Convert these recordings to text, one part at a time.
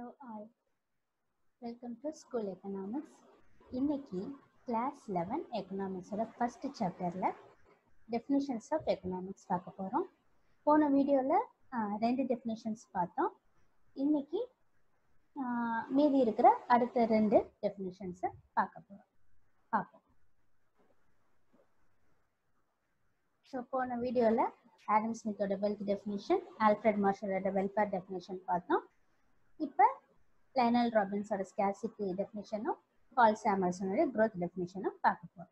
Hello all. Welcome to School Economics. இன்னைக்கு class eleven எக்கனாமிக்ஸோட first சாப்டரில் டெஃபினிஷன்ஸ் ஆஃப் எக்கனாமிக்ஸ் பார்க்க போகிறோம் போன வீடியோவில் ரெண்டு டெஃபினிஷன்ஸ் பார்த்தோம் இன்னைக்கு ஆஹ், மீதி இருக்கிற அடுத்த ரெண்டு டெஃபினிஷன்ஸை பார்க்க போகிறோம் பார்ப்போம் ஸோ போன வீடியோவில் ஆடம் ஸ்மித்தோட வெல்த் டெஃபினிஷன் ஆல்ஃப்ரெட் மார்ஷலோட வெல்ஃபேர் டெஃபினிஷன் பார்த்தோம் இப்போ லைனல் ராபின்ஸோட ஸ்கேசிட்டி டெஃபினிஷனும் பால் சாமர்ஸனோட growth டெஃபினிஷனும் பார்க்க போகிறோம்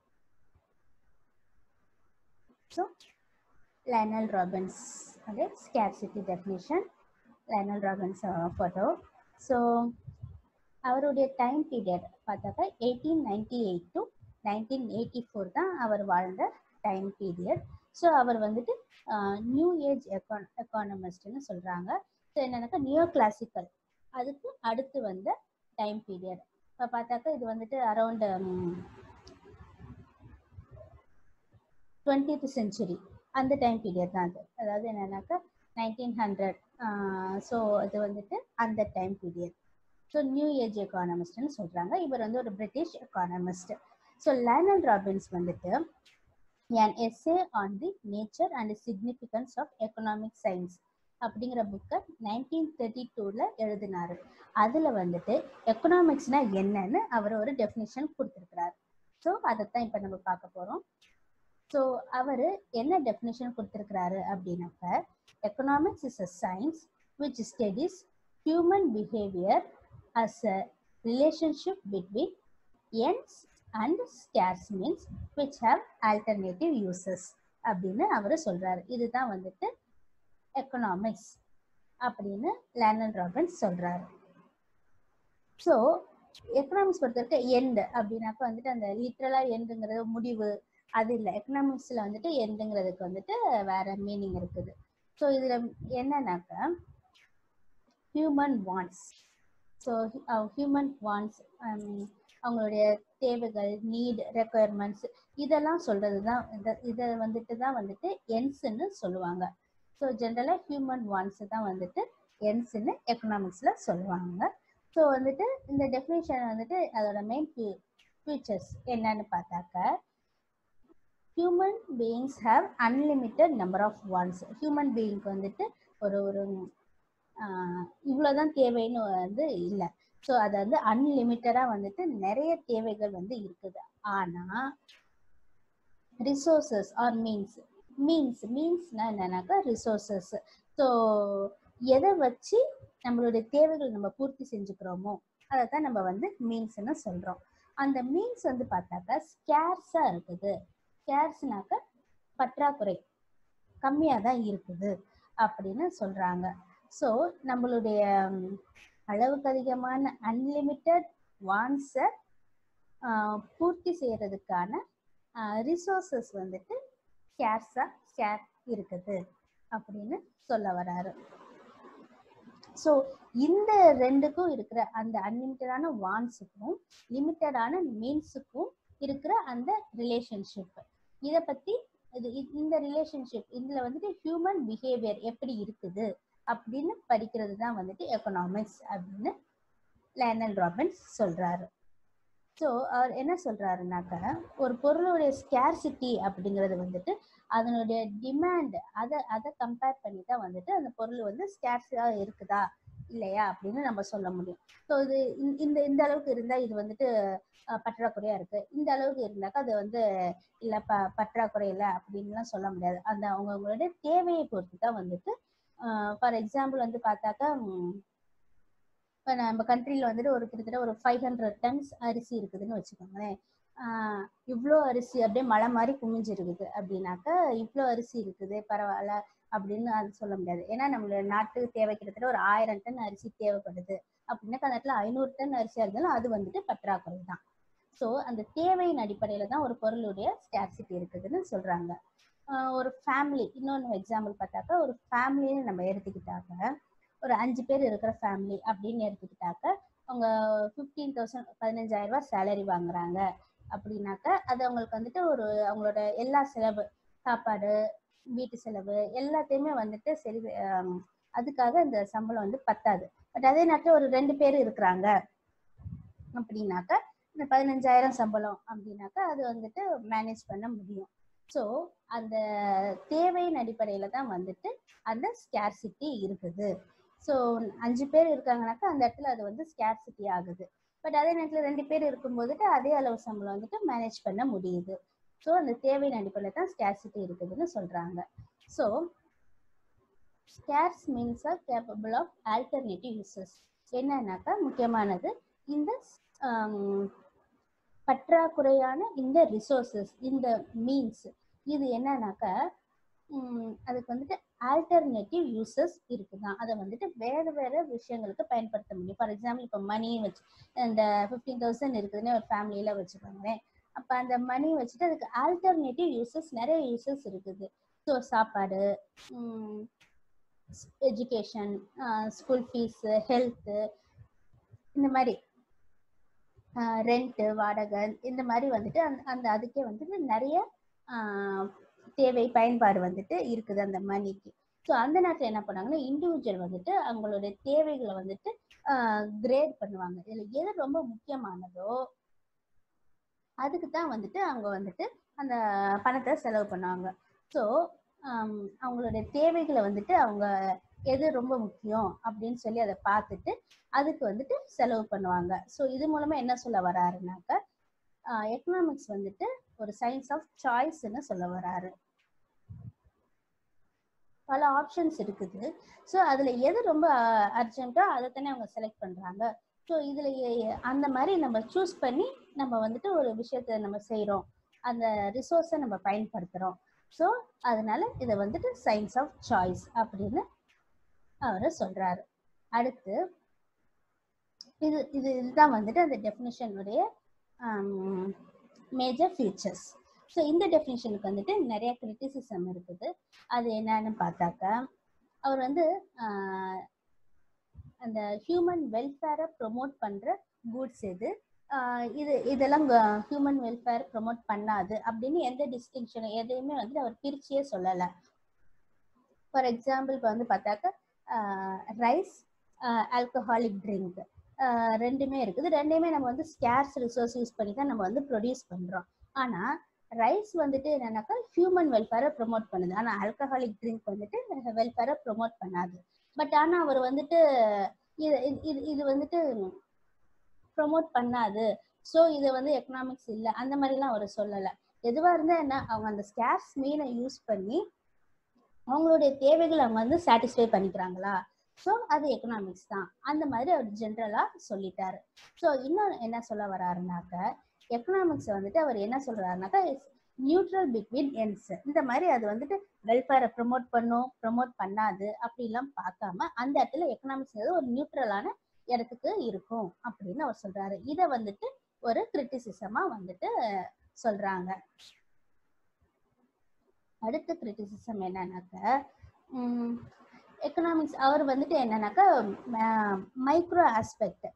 ஸோ லைனல் ராபின்ஸ் ஓட scarcity definition Lionel Robbins photo so அவருடைய டைம் பீரியட் பார்த்தாக்கா eighteen ninety eight to nineteen eighty four தான் அவர் வாழ்ந்த டைம் பீரியட் ஸோ அவர் வந்துட்டு நியூ ஏஜ் எக்கான் எக்கானமிஸ்ட்னு சொல்கிறாங்க ஸோ என்னன்னாக்கா நியோ கிளாசிக்கல் அதுக்கு அடுத்து வந்த டைம் பீரியட் இப்போ பார்த்தாக்கா இது வந்துட்டு அரௌண்ட் டுவெண்ட்டித் செஞ்சுரி அந்த டைம் பீரியட் தான் அது அதாவது என்னன்னாக்கா நைன்டீன் ஹண்ட்ரட் ஸோ அது வந்துட்டு அந்த time period so new age எக்கானமிஸ்ட்னு சொல்கிறாங்க இவர் வந்து ஒரு British economist so Lionel Robbins வந்துட்டு an essay on the nature and significance of economic science அப்படிங்கிற புக்கை நைன்டீன் தேர்ட்டி டூவில் எழுதினாரு அதில் வந்துட்டு எக்கனாமிக்ஸ்னா என்னன்னு அவர் ஒரு டெஃபினிஷன் கொடுத்துருக்கிறார் ஸோ அதைத்தான் இப்போ நம்ம பார்க்க போகிறோம் ஸோ அவர் என்ன டெஃபினிஷன் கொடுத்துருக்கிறாரு அப்படின்னாக்க economics is a science which studies human behaviour as a relationship between ends and scarce means which have alternative uses அப்படின்னு அவர் சொல்றாரு இதுதான் வந்துட்டு எக்கனாமிக்ஸ் அப்படின்னு லேனல் ராபின்ஸ் சொல்றாரு ஸோ எக்கனாமிக்ஸ் பொறுத்தவரைக்கும் எண்ட் அப்படின்னாக்க வந்துட்டு அந்த லிட்ரலா எண்டுங்கிறது முடிவு அது இல்லை எக்கனாமிக்ஸ்ல வந்துட்டு எண்டுங்கிறதுக்கு வந்துட்டு வேற மீனிங் இருக்குது ஸோ இதுல என்னன்னாக்க human wants so human wants அவங்களுடைய தேவைகள் நீட் ரெக்குயர்மெண்ட்ஸ் இதெல்லாம் சொல்றது தான் இதை இதை வந்துட்டு தான் வந்துட்டு என்ஸ்ன்னு சொல்லுவாங்க ஸோ ஜென்ரலாக ஹியூமன் வாண்ட்ஸ் தான் வந்துட்டு என்ஸ்ன்னு எக்கனாமிக்ஸில் சொல்லுவாங்க ஸோ வந்துட்டு இந்த டெஃபினேஷன் வந்துட்டு அதோட மெயின் ஃபியூச்சர்ஸ் என்னன்னு பார்த்தாக்க human beings have unlimited number of wants human பீயிங்க்கு வந்துட்டு ஒரு ஒரு இவ்வளோதான் தேவைன்னு வந்து இல்லை ஸோ அது வந்து அன்லிமிட்டடாக வந்துட்டு நிறைய தேவைகள் வந்து இருக்குது ஆனால் ரிசோர்சஸ் ஆர் மீன்ஸ் மீன்ஸ் மீன்ஸ்னா என்னன்னாக்கா ரிசோர்சஸ் ஸோ எதை வச்சு நம்மளுடைய தேவைகள் நம்ம பூர்த்தி செஞ்சுக்கிறோமோ அதை தான் நம்ம வந்து மீன்ஸ்னு சொல்கிறோம் அந்த மீன்ஸ் வந்து பார்த்தாக்கா ஸ்கேர்ஸாக இருக்குது ஸ்கேர்ஸ்னாக்க பற்றாக்குறை கம்மியாக தான் இருக்குது அப்படின்னு சொல்கிறாங்க ஸோ நம்மளுடைய அளவுக்கு அதிகமான அன்லிமிட்டெட் வான்ஸை பூர்த்தி செய்யறதுக்கான ரிசோர்சஸ் வந்துட்டு ஸ்கேர்ஸாக ஸ்கேர் இருக்குது அப்படின்னு சொல்ல வராரு ஸோ இந்த ரெண்டுக்கும் இருக்கிற அந்த அன்லிமிட்டடான வான்ஸுக்கும் லிமிட்டடான மீன்ஸுக்கும் இருக்கிற அந்த ரிலேஷன்ஷிப் இதை பற்றி இது இந்த ரிலேஷன்ஷிப் இதில் வந்துட்டு ஹியூமன் பிஹேவியர் எப்படி இருக்குது அப்படின்னு படிக்கிறது தான் வந்துட்டு எக்கனாமிக்ஸ் அப்படின்னு லேனல் ராபின்ஸ் சொல்றாரு ஸோ அவர் என்ன சொல்றாருனாக்க ஒரு பொருளுடைய ஸ்கேர்சிட்டி அப்படிங்கிறது வந்துட்டு அதனுடைய டிமாண்ட் அதை அதை கம்பேர் பண்ணி தான் வந்துட்டு அந்த பொருள் வந்து ஸ்கேர்ஸாக இருக்குதா இல்லையா அப்படின்னு நம்ம சொல்ல முடியும் ஸோ இது இந்த இந்த அளவுக்கு இருந்தால் இது வந்துட்டு பற்றாக்குறையா இருக்கு இந்த அளவுக்கு இருந்தாக்கா அது வந்து இல்லை ப பற்றாக்குறை இல்லை அப்படின்லாம் சொல்ல முடியாது அந்த அவங்கவுங்களுடைய தேவையை பொறுத்து தான் வந்துட்டு ஃபார் எக்ஸாம்பிள் வந்து பார்த்தாக்கா இப்போ நம்ம கண்ட்ரியில் வந்துட்டு ஒரு கிட்டத்தட்ட ஒரு ஃபைவ் ஹண்ட்ரட் டன்ஸ் அரிசி இருக்குதுன்னு வச்சுக்கோங்களேன் இவ்வளோ அரிசி அப்படியே மழை மாதிரி குமிஞ்சிருக்குது அப்படின்னாக்கா இவ்வளோ அரிசி இருக்குது பரவாயில்ல அப்படின்னு அது சொல்ல முடியாது ஏன்னா நம்மளோட நாட்டுக்கு தேவை கிட்டத்தட்ட ஒரு ஆயிரம் டன் அரிசி தேவைப்படுது அப்படின்னாக்கா அந்த இடத்துல ஐநூறு டன் அரிசியாக இருந்தாலும் அது வந்துட்டு பற்றாக்குறை தான் ஸோ அந்த தேவையின் அடிப்படையில் தான் ஒரு பொருளுடைய ஸ்கேர்சிட்டி இருக்குதுன்னு சொல்கிறாங்க ஒரு ஃபேமிலி இன்னொன்று எக்ஸாம்பிள் பார்த்தாக்கா ஒரு ஃபேமிலின்னு நம்ம எடுத்துக்கிட்டாக்க ஒரு அஞ்சு பேர் இருக்கிற ஃபேமிலி அப்படின்னு எடுத்துக்கிட்டாக்க அவங்க ஃபிஃப்டீன் தௌசண்ட் பதினஞ்சாயிரம் ரூபாய் சேலரி வாங்குறாங்க அப்படின்னாக்க அது அவங்களுக்கு வந்துட்டு ஒரு அவங்களோட எல்லா செலவு சாப்பாடு வீட்டு செலவு எல்லாத்தையுமே வந்துட்டு சரி அதுக்காக இந்த சம்பளம் வந்து பத்தாது பட் அதே நேரத்தில் ஒரு ரெண்டு பேர் இருக்கிறாங்க அப்படின்னாக்கா இந்த பதினஞ்சாயிரம் சம்பளம் அப்படின்னாக்கா அது வந்துட்டு மேனேஜ் பண்ண முடியும் ஸோ அந்த தேவையின் அடிப்படையில தான் வந்துட்டு அந்த ஸ்கேர்சிட்டி இருக்குது ஸோ அஞ்சு பேர் இருக்காங்கனாக்கா அந்த இடத்துல அது வந்து ஸ்கேர்சிட்டி ஆகுது பட் அதே நேரத்தில் ரெண்டு பேர் இருக்கும்போதுட்டு அதே அளவு சம்பளம் வந்துட்டு மேனேஜ் பண்ண முடியுது ஸோ அந்த தேவையின் அடிப்படையில் தான் ஸ்கேர்சிட்டி இருக்குதுன்னு சொல்றாங்க so scarce means are capable of alternative uses என்னன்னாக்கா முக்கியமானது இந்த பற்றாக்குறையான இந்த ரிசோர்சஸ் இந்த மீன்ஸ் இது என்னன்னாக்கா அதுக்கு வந்துட்டு ஆல்டர்னேட்டிவ் யூசஸ் இருக்குதான் அதை வந்துட்டு வேறு வேறு விஷயங்களுக்கு பயன்படுத்த முடியும் ஃபார் எக்ஸாம்பிள் இப்போ மணி வச்சு இந்த ஃபிஃப்டீன் தௌசண்ட் இருக்குதுன்னு ஒரு ஃபேமிலியில் வச்சுக்கோங்களேன் அப்போ அந்த மணி வச்சுட்டு அதுக்கு ஆல்டர்னேட்டிவ் யூசஸ் நிறைய யூசஸ் இருக்குது ஸோ சாப்பாடு எஜுகேஷன் ஸ்கூல் ஃபீஸு ஹெல்த்து இந்த மாதிரி ரெண்ட்டு வாடகை இந்த மாதிரி வந்துட்டு அந்த அந்த அதுக்கே வந்துட்டு நிறைய தேவை பயன்பாடு வந்துட்டு இருக்குது அந்த மணிக்கு ஸோ அந்த நேரத்தில் என்ன பண்ணாங்கன்னா இண்டிவிஜுவல் வந்துட்டு அவங்களுடைய தேவைகளை வந்துட்டு கிரேட் பண்ணுவாங்க இதில் எது ரொம்ப முக்கியமானதோ அதுக்கு தான் வந்துட்டு அவங்க வந்துட்டு அந்த பணத்தை செலவு பண்ணுவாங்க ஸோ அவங்களுடைய தேவைகளை வந்துட்டு அவங்க எது ரொம்ப முக்கியம் அப்படின்னு சொல்லி அதை பார்த்துட்டு அதுக்கு வந்துட்டு செலவு பண்ணுவாங்க ஸோ இது மூலமா என்ன சொல்ல வராருனாக்கா எக்கனாமிக்ஸ் வந்துட்டு ஒரு சயின்ஸ் ஆஃப் சாய்ஸ்ன்னு சொல்ல வராரு பல ஆப்ஷன்ஸ் இருக்குது ஸோ அதில் எது ரொம்ப அர்ஜென்ட்டோ அதை தானே அவங்க செலக்ட் பண்ணுறாங்க ஸோ இதில் அந்த மாதிரி நம்ம சூஸ் பண்ணி நம்ம வந்துட்டு ஒரு விஷயத்த நம்ம செய்கிறோம் அந்த ரிசோர்ஸை நம்ம பயன்படுத்துகிறோம் ஸோ அதனால இதை வந்துட்டு சயின்ஸ் ஆஃப் சாய்ஸ் அப்படின்னு அவர் சொல்றாரு அடுத்து இது இது இதுதான் வந்துட்டு அந்த டெஃபினிஷனுடைய மேஜர் ஃபீச்சர்ஸ் ஸோ இந்த டெஃபினிஷனுக்கு வந்துட்டு நிறைய கிரிட்டிசிசம் இருக்குது அது என்னன்னு பார்த்தாக்கா அவர் வந்து அந்த ஹியூமன் வெல்ஃபேரை ப்ரொமோட் பண்ணுற கூட்ஸ் எது இது இதெல்லாம் ஹியூமன் வெல்ஃபேர் ப்ரொமோட் பண்ணாது அப்படின்னு எந்த டிஸ்டிங்ஷனும் எதையுமே வந்து அவர் பிரிச்சியே சொல்லலை ஃபார் எக்ஸாம்பிள் இப்போ வந்து பார்த்தாக்கா ரைஸ் ஆல்கஹாலிக் ட்ரிங்க் ரெண்டுமே இருக்குது ரெண்டையுமே நம்ம வந்து ஸ்கேர்ஸ் ரிசோர்ஸ் யூஸ் பண்ணி தான் நம்ம வந்து ப்ரொடியூஸ் பண்ணுறோம் ஆனால் ரைஸ் வந்துட்டு என்னன்னாக்கா ஹியூமன் வெல்ஃபேரை ப்ரொமோட் பண்ணுது ஆனால் ஆல்கஹாலிக் ட்ரிங்க் வந்துட்டு வெல்ஃபேரை ப்ரொமோட் பண்ணாது பட் ஆனால் அவர் வந்துட்டு இது இது இது வந்துட்டு ப்ரொமோட் பண்ணாது ஸோ இது வந்து எக்கனாமிக்ஸ் இல்லை அந்த மாதிரிலாம் அவர் சொல்லலை எதுவாக இருந்தால் என்ன அவங்க அந்த ஸ்கேர்ஸ் மீனை யூஸ் பண்ணி அவங்களுடைய தேவைகள் அவங்க வந்து சாட்டிஸ்ஃபை பண்ணிக்கிறாங்களா ஸோ அது எக்கனாமிக்ஸ் தான் அந்த மாதிரி அவர் ஜென்ரலாக சொல்லிட்டாரு ஸோ இன்னும் என்ன சொல்ல வராருனாக்க எக்கனாமிக்ஸ் வந்துட்டு அவர் என்ன சொல்றாருனாக்கா நியூட்ரல் பிட்வீன் என்ஸ் இந்த மாதிரி அது வந்துட்டு வெல்ஃபேரை ப்ரொமோட் பண்ணும் ப்ரொமோட் பண்ணாது அப்படிலாம் பார்க்காம அந்த இடத்துல எக்கனாமிக்ஸ் ஒரு நியூட்ரலான இடத்துக்கு இருக்கும் அப்படின்னு அவர் சொல்றாரு இதை வந்துட்டு ஒரு கிரிட்டிசிசமா வந்துட்டு சொல்றாங்க அடுத்த கிரிட்டிசிசம் என்னன்னாக்க எக்கனாமிக்ஸ் அவர் வந்துட்டு என்னன்னாக்கா மைக்ரோ ஆஸ்பெக்ட்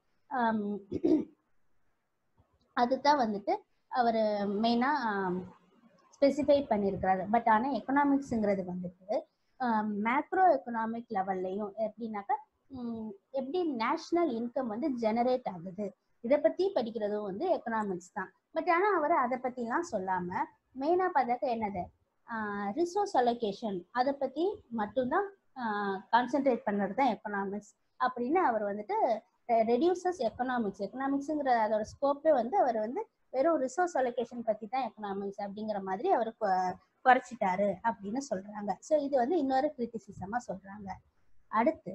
அதுதான் வந்துட்டு அவர் மெயினாக ஸ்பெசிஃபை பண்ணியிருக்கிறாரு பட் ஆனால் எக்கனாமிக்ஸுங்கிறது வந்துட்டு மேக்ரோ எக்கனாமிக் லெவல்லையும் எப்படின்னாக்கா எப்படி நேஷ்னல் இன்கம் வந்து ஜெனரேட் ஆகுது இதை பற்றி படிக்கிறதும் வந்து எக்கனாமிக்ஸ் தான் பட் ஆனால் அவர் அதை பற்றிலாம் சொல்லாமல் மெயினாக பார்த்தாக்க என்னது ரிசோர்ஸ் அலோகேஷன் அதை பற்றி மட்டும்தான் கான்சென்ட்ரேட் பண்ணுறது தான் எக்கனாமிக்ஸ் அப்படின்னு அவர் வந்துட்டு ரெடியூசஸ் எக்கனாமிக்ஸ் எக்கனாமிக்ஸுங்கிற அதோட ஸ்கோப்பே வந்து அவர் வந்து வெறும் ரிசோர்ஸ் அலோகேஷன் பற்றி தான் எக்கனாமிக்ஸ் அப்படிங்கிற மாதிரி அவர் குறைச்சிட்டாரு அப்படின்னு சொல்றாங்க ஸோ இது வந்து இன்னொரு கிரிட்டிசிசமாக சொல்றாங்க அடுத்து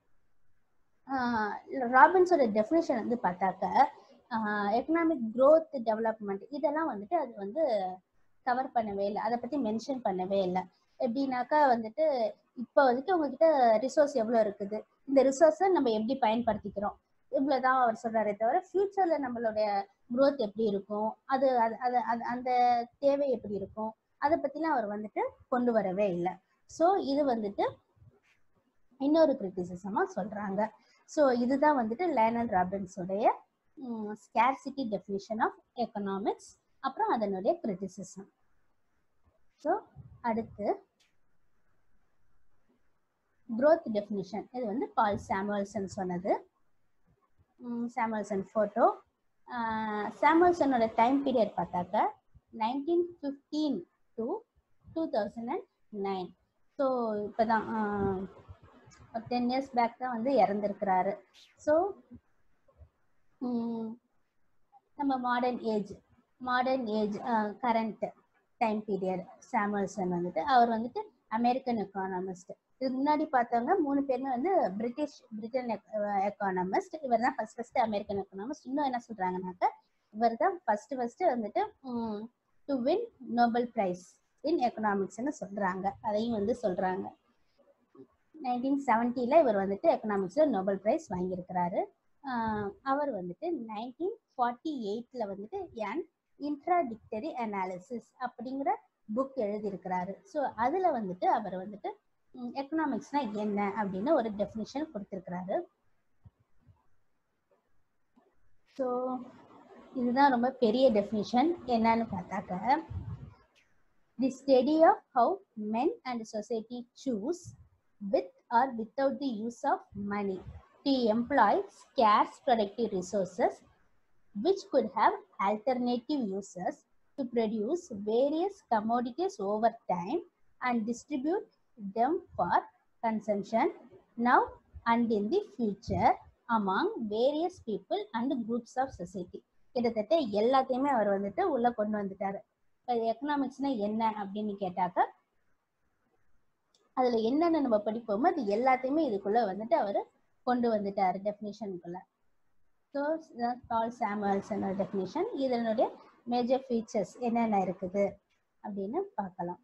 ராபின்ஸோட டெஃபினேஷன் வந்து பார்த்தாக்க எக்கனாமிக் க்ரோத் டெவலப்மெண்ட் இதெல்லாம் வந்துட்டு அது வந்து கவர் பண்ணவே இல்லை அதை பற்றி மென்ஷன் பண்ணவே இல்லை எப்படின்னாக்கா வந்துட்டு இப்போ வந்துட்டு உங்ககிட்ட ரிசோர்ஸ் எவ்வளோ இருக்குது இந்த ரிசோர்ஸை நம்ம எப்படி பயன்படுத்திக்கிறோம் இவ்வளோதான் அவர் சொல்றாரே தவிர ஃபியூச்சர்ல நம்மளுடைய குரோத் எப்படி இருக்கும் அது அது அது அது அந்த தேவை எப்படி இருக்கும் அதை பற்றிலாம் அவர் வந்துட்டு கொண்டு வரவே இல்லை ஸோ இது வந்துட்டு இன்னொரு கிரிட்டிசிசமாக சொல்கிறாங்க ஸோ இதுதான் வந்துட்டு லேனல் ராபின்ஸோடைய ஸ்கேர்சிட்டி டெஃபினிஷன் ஆஃப் எக்கனாமிக்ஸ் அப்புறம் அதனுடைய கிரிட்டிசிசம் ஸோ அடுத்து growth definition இது வந்து பால் சாமுவல்சன் சொன்னது சாமுவல்சன் ஃபோட்டோ சாமுவல்சனோட டைம் பீரியட் பார்த்தாக்க nineteen fifteen to two thousand and nine so இப்போ தான் ஒரு டென் இயர்ஸ் பேக் தான் வந்து இறந்துருக்கிறாரு ஸோ நம்ம modern age modern age current time period Samuelson வந்துட்டு அவர் வந்துட்டு அமெரிக்கன் எக்கானமிஸ்ட் இதுக்கு முன்னாடி பார்த்தவங்க மூணு பேருமே வந்து பிரிட்டிஷ் பிரிட்டன் எக்கானமிஸ்ட் இவர் தான் ஃபர்ஸ்ட் ஃபர்ஸ்ட் அமெரிக்கன் எக்கானமிஸ்ட் இன்னும் என்ன சொல்றாங்கன்னாக்க இவர் தான் ஃபர்ஸ்ட் ஃபர்ஸ்ட் வந்துட்டு to win Nobel prize in எக்கனாமிக்ஸ்னு சொல்றாங்க அதையும் வந்து சொல்றாங்க நைன்டீன் செவன்ட்டியில் இவர் வந்துட்டு எக்கனாமிக்ஸில் நோபல் ப்ரைஸ் வாங்கியிருக்கிறாரு அவர் வந்துட்டு நைன்டீன் ஃபார்ட்டி எயிட்டில் வந்துட்டு என் இன்ட்ராடிக்டரி அனாலிசிஸ் அப்படிங்கிற புக் எழுதியிருக்கிறாரு ஸோ அதில் வந்துட்டு அவர் வந்துட்டு எக்கனாமிக்ஸ்னா என்ன அப்படின்னு ஒரு டெஃபினிஷன் கொடுத்துருக்கிறாரு ஸோ இதுதான் ரொம்ப பெரிய டெஃபினிஷன் என்னன்னு பார்த்தாக்க the study of how men and society choose with or without the use of money to employ scarce productive resources which could have alternative uses to produce various commodities over time and distribute them for consumption now and in the future among various people and groups of society கிட்டத்தட்ட எல்லாத்தையுமே அவர் வந்துட்டு உள்ள கொண்டு வந்துட்டாரு இப்போ எக்கனாமிக்ஸ்னா என்ன அப்படின்னு கேட்டாக்க அதுல என்னென்ன நம்ம படிப்போமோ அது எல்லாத்தையுமே இதுக்குள்ள வந்துட்டு அவர் கொண்டு வந்துட்டாரு டெஃபினிஷனுக்குள்ள ஸோ பால் சாமுவல்சனோட டெஃபினிஷன் இதனுடைய மேஜர் ஃபீச்சர்ஸ் என்னென்ன இருக்குது அப்படின்னு பார்க்கலாம்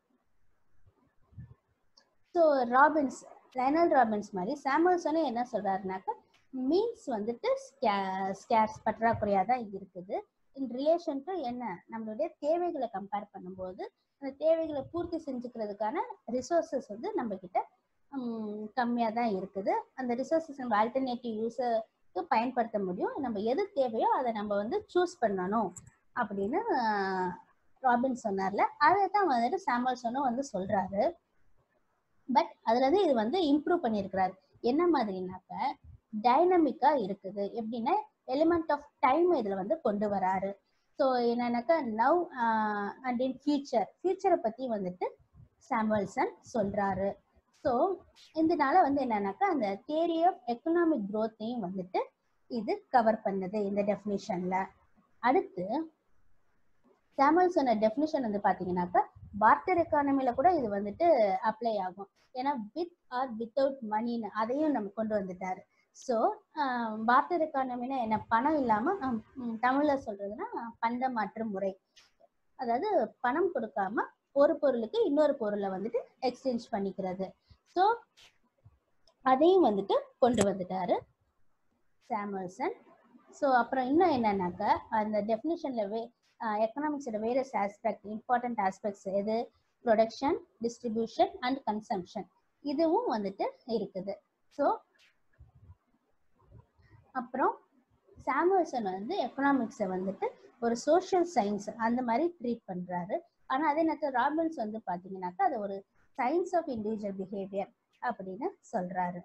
ஸோ ராபின்ஸ் லைனல் ராபின்ஸ் மாதிரி சாமுவல்சனும் என்ன சொல்றாருனாக்கா மீன்ஸ் வந்துட்டு ஸ்கேர்ஸ் பற்றாக்குறையாக தான் இருக்குது இன் ரிலேஷன் டு என்ன நம்மளுடைய தேவைகளை கம்பேர் பண்ணும்போது அந்த தேவைகளை பூர்த்தி செஞ்சுக்கிறதுக்கான ரிசோர்ஸஸ் வந்து நம்ம கிட்ட கம்மியாக தான் இருக்குது அந்த ரிசோர்ஸஸ் நம்ம ஆல்டர்னேட்டிவ் யூஸுக்கு பயன்படுத்த முடியும் நம்ம எது தேவையோ அதை நம்ம வந்து சூஸ் பண்ணணும் அப்படின்னு ராபின் சொன்னார்ல அதை தான் வந்துட்டு சாம்பல்சனும் வந்து சொல்றாரு பட் அதுல இருந்து இது வந்து இம்ப்ரூவ் பண்ணியிருக்கிறாரு என்ன மாதிரினாக்க டைனமிக்கா இருக்குது எப்படின்னா எலிமெண்ட் ஆஃப் டைம் இதுல வந்து கொண்டு வராரு ஸோ என்னன்னாக்கா நவ் அண்ட் இன் ஃபியூச்சர் ஃபியூச்சரை பற்றி வந்துட்டு சாமுவல்சன் சொல்கிறாரு ஸோ இதனால வந்து என்னன்னாக்கா அந்த தேரி ஆஃப் எக்கனாமிக் க்ரோத்தையும் வந்துட்டு இது கவர் பண்ணுது இந்த டெஃபினிஷனில் அடுத்து சாமுவல்சனோட டெஃபினிஷன் வந்து பார்த்தீங்கன்னாக்கா பார்ட்டர் எக்கானமியில் கூட இது வந்துட்டு அப்ளை ஆகும் ஏன்னா வித் ஆர் வித்தவுட் மணின்னு அதையும் நம்ம கொண்டு வந்துட்டாரு ஸோ பார்ட்டர் எக்கானமினா என்ன பணம் இல்லாமல் தமிழில் சொல்றதுன்னா பண்ட மாற்று முறை அதாவது பணம் கொடுக்காம ஒரு பொருளுக்கு இன்னொரு பொருளை வந்துட்டு எக்ஸ்சேஞ்ச் பண்ணிக்கிறது ஸோ அதையும் வந்துட்டு கொண்டு வந்துட்டாரு சாமுவல்சன் ஸோ அப்புறம் இன்னும் என்னன்னாக்கா அந்த டெஃபினிஷன்ல வே எக்கனாமிக்ஸோட வேரியஸ் ஆஸ்பெக்ட் இம்பார்ட்டன்ட் ஆஸ்பெக்ட்ஸ் எது ப்ரொடக்ஷன் டிஸ்ட்ரிபியூஷன் அண்ட் கன்சம்ஷன் இதுவும் வந்துட்டு இருக்குது ஸோ அப்புறம் சாமுவல்சன் வந்து எக்கனாமிக்ஸை வந்துட்டு ஒரு சோஷியல் சயின்ஸ் அந்த மாதிரி ட்ரீட் பண்ணுறாரு ஆனால் அதே நேரத்தில் ராபின்ஸ் வந்து பார்த்தீங்கன்னாக்கா அது ஒரு சயின்ஸ் ஆஃப் இண்டிவிஜுவல் பிஹேவியர் அப்படின்னு சொல்கிறாரு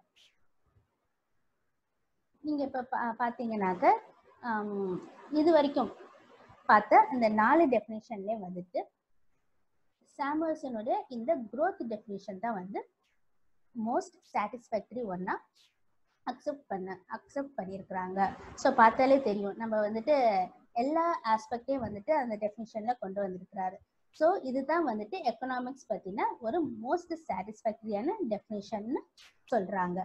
நீங்கள் இப்போ பா பார்த்தீங்கன்னாக்க இது வரைக்கும் பார்த்த இந்த நாலு டெஃபினேஷன்லேயே வந்துட்டு சாமுவல்சனுடைய இந்த க்ரோத் டெஃபினேஷன் தான் வந்து மோஸ்ட் சாட்டிஸ்ஃபேக்டரி ஒன்னா அக்செப்ட் பண்ண அக்செப்ட் பண்ணியிருக்கிறாங்க ஸோ பார்த்தாலே தெரியும் நம்ம வந்துட்டு எல்லா ஆஸ்பெக்டையும் வந்துட்டு அந்த டெஃபினிஷனில் கொண்டு வந்திருக்கிறாரு ஸோ இதுதான் வந்துட்டு எக்கனாமிக்ஸ் பற்றின ஒரு மோஸ்ட் சாட்டிஸ்ஃபேக்டரியான டெஃபினிஷன்னு சொல்கிறாங்க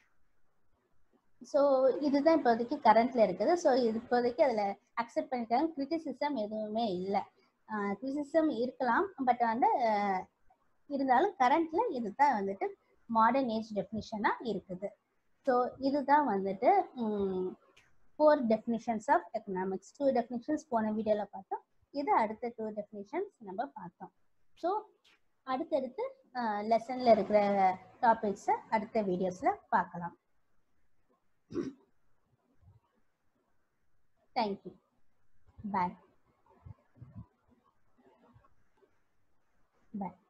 ஸோ இதுதான் இப்போதைக்கு கரண்ட்ல இருக்குது ஸோ இது இப்போதைக்கு அதில் அக்செப்ட் பண்ணிருக்காங்க கிரிட்டிசிசம் எதுவுமே இல்லை கிரிட்டிசிசம் இருக்கலாம் பட் வந்து இருந்தாலும் கரண்ட்ல இதுதான் வந்துட்டு மாடர்ன் ஏஜ் டெஃபினிஷனாக இருக்குது ஸோ இதுதான் வந்துட்டு four definitions of economics two definitions போன வீடியோவில் பார்த்தோம் இது அடுத்த டூ டெஃபினிஷன்ஸ் நம்ம பார்த்தோம் ஸோ அடுத்தடுத்து லெசனில் இருக்கிற டாபிக்ஸை அடுத்த வீடியோஸில் பார்க்கலாம் தேங்க்யூ பாய் பாய்